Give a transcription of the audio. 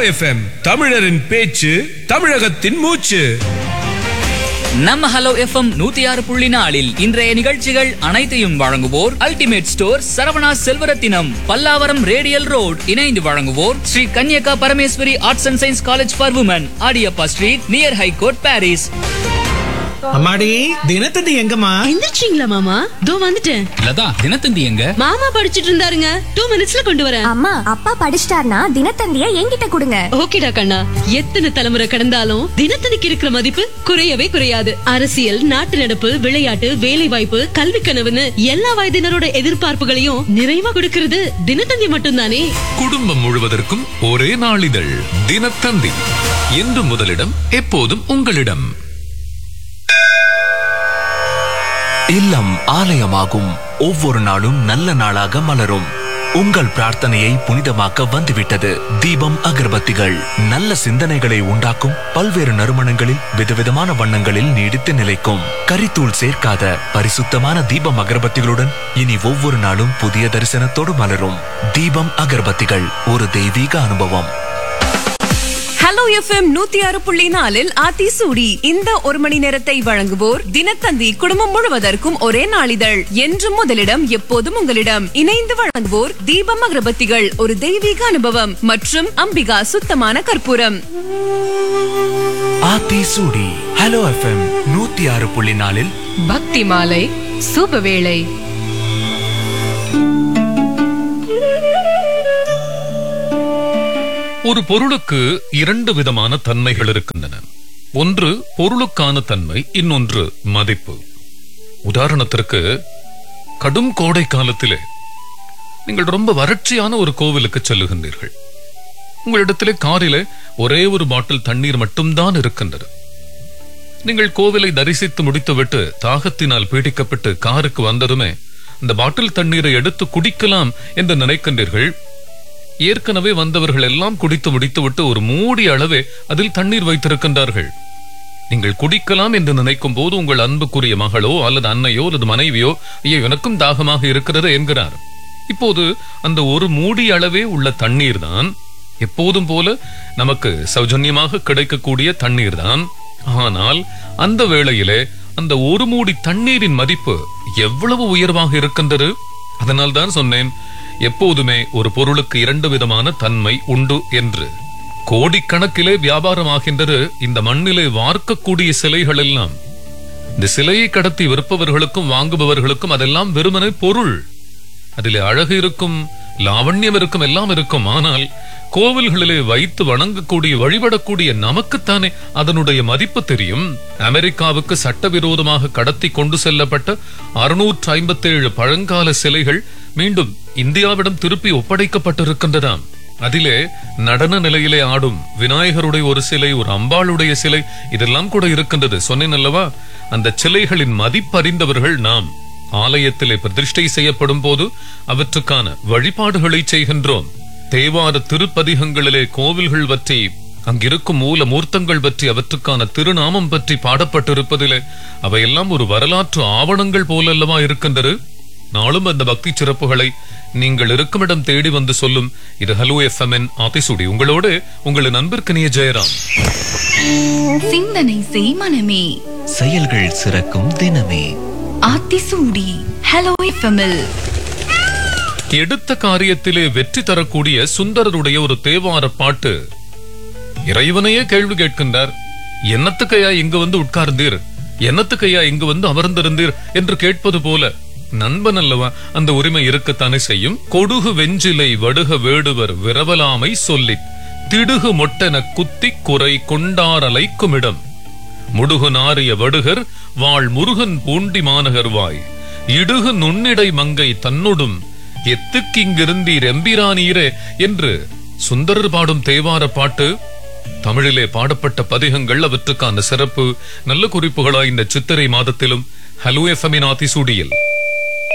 FM தமிழரின் பேச்சு தமிழகத்தின் மூச்சு நம்ம ஹலோ எஃப்எம் நூத்தி ஆறு புள்ளி நாலில் இன்றைய நிகழ்ச்சிகள் அனைத்தையும் வழங்குவோர் ultimate store Saravana Selvarathinam Pallavaram radial road இணைந்து வழங்குவோர் Sri Kanyaka Parameswari arts and science college for women Adiyappa street near high court Parrys அம்மாடி தினத்தந்தி எங்கம்மா எந்திரிச்சிங்களா மாமா தோ வந்துட்டேன் லதா தினத்தந்தி எங்க மாமா படிச்சிட்டு இருந்தாருங்க டூ மினிட்ஸ்ல கொண்டு வரேன் அம்மா அப்பா படிச்சிட்டார்னா தினத்தந்திய என்கிட்ட கொடுங்க ஓகேடா கண்ணா எத்தனை தலைமுறை கடந்தாலும் தினத்தந்திக்கு இருக்கிற மதிப்பு குறையவே குறையாது அரசியல் நாட்டு நடப்பு விளையாட்டு வேலை வாய்ப்பு கல்வி கனவுன்னு எல்லா வயதினரோட எதிர்பார்ப்புகளையும் நிறைவா கொடுக்கிறது தினத்தந்தி மட்டும்தானே குடும்பம் முழுவதற்கும் ஒரே நாளிதழ் தினத்தந்தி என்று முதலிடம் எப்போதும் உங்களிடம் இல்லம் ஆலயமாகும் ஒவ்வொரு நாளும் நல்ல நாளாக மலரும் உங்கள் பிரார்த்தனையை புனிதமாக்க வந்துவிட்டது தீபம் அகர்பத்திகள் நல்ல சிந்தனைகளை உண்டாக்கும் பல்வேறு நறுமணங்களில் விதவிதமான வண்ணங்களில் நீடித்து நிலைக்கும் கரித்தூள் சேர்க்காத பரிசுத்தமான தீபம் அகர்பத்திகளுடன் இனி ஒவ்வொரு நாளும் புதிய தரிசனத்தோடு மலரும் தீபம் அகர்பத்திகள் ஒரு தெய்வீக அனுபவம் ஹலோ எஃப்எம் நூத்தி ஆறு புள்ளி நாலில் ஆத்தி சூடி இந்த ஒரு மணி நேரத்தை வழங்குவோர் தினத்தந்தி குடும்பம் முழுவதற்கும் ஒரே நாளிதழ் என்றும் முதலிடம் எப்போதும் உங்களிடம் இணைந்து வழங்குவோர் தீபம் அகரபத்திகள் ஒரு தெய்வீக அனுபவம் மற்றும் அம்பிகா சுத்தமான கற்பூரம் ஆத்தி சூடி ஹலோ எஃப்எம் நூத்தி ஆறு புள்ளி நாலில் பக்தி மாலை சுபவேளை ஒரு பொருளுக்கு இரண்டு விதமான தன்மைகள் இருக்கின்றன ஒன்று பொருளுக்கான தன்மை இன்னொன்று மதிப்பு உதாரணத்திற்கு கடும் கோடை காலத்திலே நீங்கள் ரொம்ப வறட்சியான ஒரு கோவிலுக்கு செல்லுகின்றீர்கள் உங்களிடத்திலே காரிலே ஒரே ஒரு பாட்டில் தண்ணீர் மட்டும்தான் இருக்கின்றது நீங்கள் கோவிலை தரிசித்து முடித்துவிட்டு தாகத்தினால் பீடிக்கப்பட்டு காருக்கு வந்ததுமே இந்த பாட்டில் தண்ணீரை எடுத்து குடிக்கலாம் என்று நினைக்கின்றீர்கள் ஏற்கனவே வந்தவர்கள் எல்லாம் குடித்து முடித்துவிட்டு ஒரு மூடி அளவே அதில் தண்ணீர் வைத்திருக்கின்றார்கள் நீங்கள் குடிக்கலாம் என்று நினைக்கும் போது உங்கள் அன்புக்குரிய மகளோ அல்லது அன்னையோ அல்லது மனைவியோ ஐயோ எனக்கும் தாகமாக இருக்கிறது என்கிறார் இப்போது அந்த ஒரு மூடி அளவே உள்ள தண்ணீர் தான் எப்போதும் போல நமக்கு சௌஜன்யமாக கிடைக்கக்கூடிய தண்ணீர் தான் ஆனால் அந்த வேளையிலே அந்த ஒரு மூடி தண்ணீரின் மதிப்பு எவ்வளவு உயர்வாக இருக்கின்றது அதனால் தான் சொன்னேன் எப்போதுமே ஒரு பொருளுக்கு இரண்டு விதமான தன்மை உண்டு என்று கோடிக்கணக்கிலே வியாபாரமாகின்றது இந்த மண்ணிலே வார்க்கக்கூடிய சிலைகள் எல்லாம் இந்த சிலையை கடத்தி விற்பவர்களுக்கும் வாங்குபவர்களுக்கும் அதெல்லாம் வெறுமனே பொருள் அதிலே அழகு இருக்கும் லாவண்யம் இருக்கும் எல்லாம் இருக்கும் ஆனால் கோவில்களிலே வைத்து வணங்கக்கூடிய வழிபடக்கூடிய நமக்குத்தானே அதனுடைய மதிப்பு தெரியும் அமெரிக்காவுக்கு சட்டவிரோதமாக கடத்தி கொண்டு செல்லப்பட்ட அறுநூற்று ஐம்பத்தேழு பழங்கால சிலைகள் மீண்டும் இந்தியாவிடம் திருப்பி ஒப்படைக்கப்பட்டிருக்கின்றதாம் அதிலே நடன நிலையிலே ஆடும் விநாயகருடைய ஒரு சிலை ஒரு அம்பாளுடைய சிலை இதெல்லாம் கூட இருக்கின்றது சொன்னேன் அல்லவா அந்த சிலைகளின் மதிப்பறிந்தவர்கள் நாம் ஆலயத்திலே பிரதிஷ்டை செய்யப்படும் போது அவற்றுக்கான வழிபாடுகளை செய்கின்றோம் தேவார திருப்பதிகங்களிலே கோவில்கள் பற்றி அங்கிருக்கும் மூல மூர்த்தங்கள் பற்றி அவற்றுக்கான திருநாமம் பற்றி பாடப்பட்டிருப்பதிலே அவையெல்லாம் ஒரு வரலாற்று ஆவணங்கள் போலல்லவா இருக்கின்றது நாளும் அந்த பக்தி சிறப்புகளை நீங்கள் இருக்குமிடம் தேடி வந்து சொல்லும் இது ஹலோ எஃப்எம்என் ஆதிசுடி உங்களோடு உங்களின் அன்பிற்கனிய ஜெயராம் சிந்தனை செய் மனமே செயல்கள் சிறக்கும் தினமே ஆத்திசூடி ஹலோ எஃப்எம்எல் எடுத்த காரியத்திலே வெற்றி தரக்கூடிய சுந்தரருடைய ஒரு தேவார பாட்டு இறைவனையே கேள்வி கேட்கின்றார் என்னத்துக்கையா இங்கு வந்து உட்கார்ந்தீர் என்னத்துக்கையா இங்கு வந்து அமர்ந்திருந்தீர் என்று கேட்பது போல நண்பன் அல்லவா அந்த உரிமை இருக்கத்தானே செய்யும் கொடுகு வெஞ்சிலை வடுக வேடுவர் விரவலாமை சொல்லித் திடுகு மொட்டென குத்தி குறை கொண்டாரலைக்குமிடம் முடுகு நாரிய வடுகர் வாழ் முருகன் பூண்டி மாநகர் வாய் இடுகு நுண்ணிடை மங்கை தன்னுடும் எத்துக்கிங்கிருந்தீர் எம்பிரானீரே என்று சுந்தரர் பாடும் தேவார பாட்டு தமிழிலே பாடப்பட்ட பதிகங்கள் அவற்றுக்கான சிறப்பு நல்ல குறிப்புகளாய் இந்த சித்திரை மாதத்திலும் ஹலோ எஃப்எமின் ஆதிசூடியில்